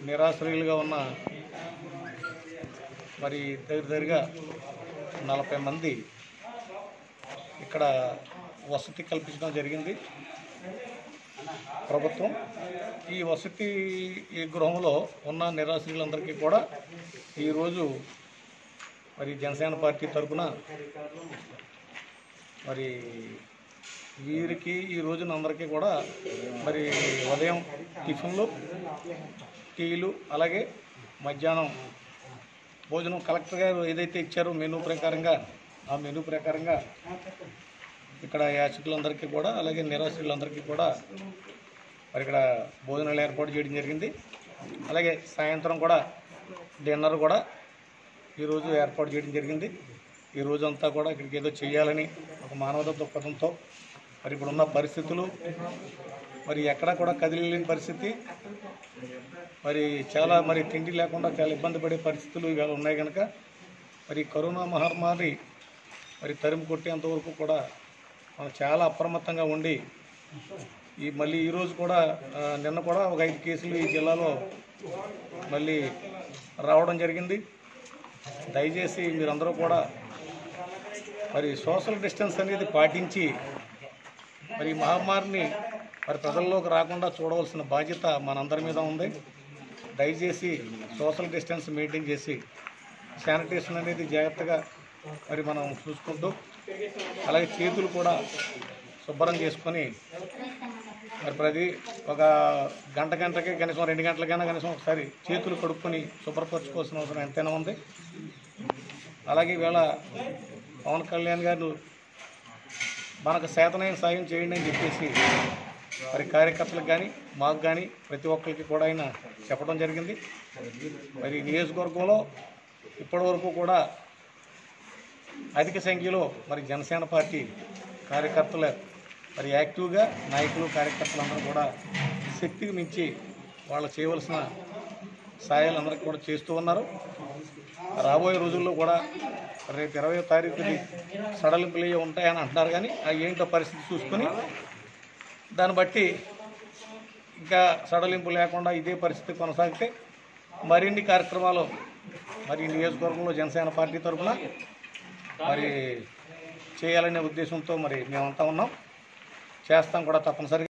నిరాశ్రయులుగా ఉన్న మరి దగ్గర దగ్గరగా నలభై మంది ఇక్కడ వసతి కల్పించడం జరిగింది ప్రభుత్వం ఈ వసతి ఈ గృహంలో ఉన్న నిరాశ్రయులందరికీ కూడా ఈరోజు మరి జనసేన పార్టీ తరఫున మరి వీరికి ఈ రోజున అందరికీ కూడా మరి ఉదయం టిఫిన్లు టీలు అలాగే మధ్యాహ్నం భోజనం కలెక్టర్ గారు ఏదైతే ఇచ్చారో మెనూ ప్రకారంగా ఆ మెనూ ప్రకారంగా ఇక్కడ యాచకులందరికీ కూడా అలాగే నిరాశ్రులందరికీ కూడా మరి ఇక్కడ భోజనాలు ఏర్పాటు చేయడం జరిగింది అలాగే సాయంత్రం కూడా డిన్నర్ కూడా ఈరోజు ఏర్పాటు చేయడం జరిగింది ఈ రోజంతా కూడా ఇక్కడికి ఏదో చేయాలని ఒక మానవత దృక్పథంతో మరి ఇప్పుడున్న పరిస్థితులు మరి ఎక్కడా కూడా కదిలేని పరిస్థితి మరి చాలా మరి తిండి లేకుండా చాలా ఇబ్బంది పడే పరిస్థితులు ఇవాళ ఉన్నాయి కనుక మరి కరోనా మహమ్మారి మరి తరిమి కొట్టేంత వరకు కూడా మనం చాలా అప్రమత్తంగా ఉండి ఈ మళ్ళీ ఈరోజు కూడా ఆ, నిన్న కూడా ఒక ఐదు కేసులు ఈ జిల్లాలో మళ్ళీ రావడం జరిగింది దయచేసి మీరందరూ కూడా మరి సోషల్ డిస్టెన్స్ అనేది పాటించి మరి ఈ మహమ్మారిని మరి ప్రజల్లోకి రాకుండా చూడవలసిన బాధ్యత మనందరి మీద ఉంది దయచేసి సోషల్ డిస్టెన్స్ మెయింటైన్ చేసి శానిటేషన్ అనేది జాగ్రత్తగా మరి మనం చూసుకుంటూ అలాగే చేతులు కూడా శుభ్రం చేసుకొని మరి ప్రతి ఒక గంట గంటకి కనీసం రెండు గంటలకైనా కనీసం ఒకసారి చేతులు కడుక్కొని శుభ్రపరచుకోవాల్సిన అవసరం ఎంతైనా ఉంది అలాగే ఈవేళ పవన్ కళ్యాణ్ గారు మనకు చేతనైన సాయం చేయండి అని చెప్పేసి మరి కార్యకర్తలకు కానీ మాకు కానీ ప్రతి ఒక్కరికి కూడా ఆయన చెప్పడం జరిగింది మరి నియోజకవర్గంలో ఇప్పటి వరకు కూడా అధిక సంఖ్యలో మరి జనసేన పార్టీ కార్యకర్తలు మరి యాక్టివ్గా నాయకులు కార్యకర్తలందరూ కూడా శక్తికి మించి వాళ్ళు చేయవలసిన సాయాలు అందరికీ కూడా చేస్తూ ఉన్నారు రాబోయే రోజుల్లో కూడా రేపు ఇరవై తారీఖుది సడలింపులు అయ్యి ఉంటాయని అంటున్నారు కానీ అవి ఏంటో పరిస్థితి చూసుకొని దాన్ని బట్టి ఇంకా సడలింపు లేకుండా ఇదే పరిస్థితి కొనసాగితే మరిన్ని కార్యక్రమాలు మరి ఈ నియోజకవర్గంలో జనసేన పార్టీ తరఫున మరి చేయాలనే ఉద్దేశంతో మరి మేమంతా ఉన్నాం చేస్తాం కూడా తప్పనిసరిగా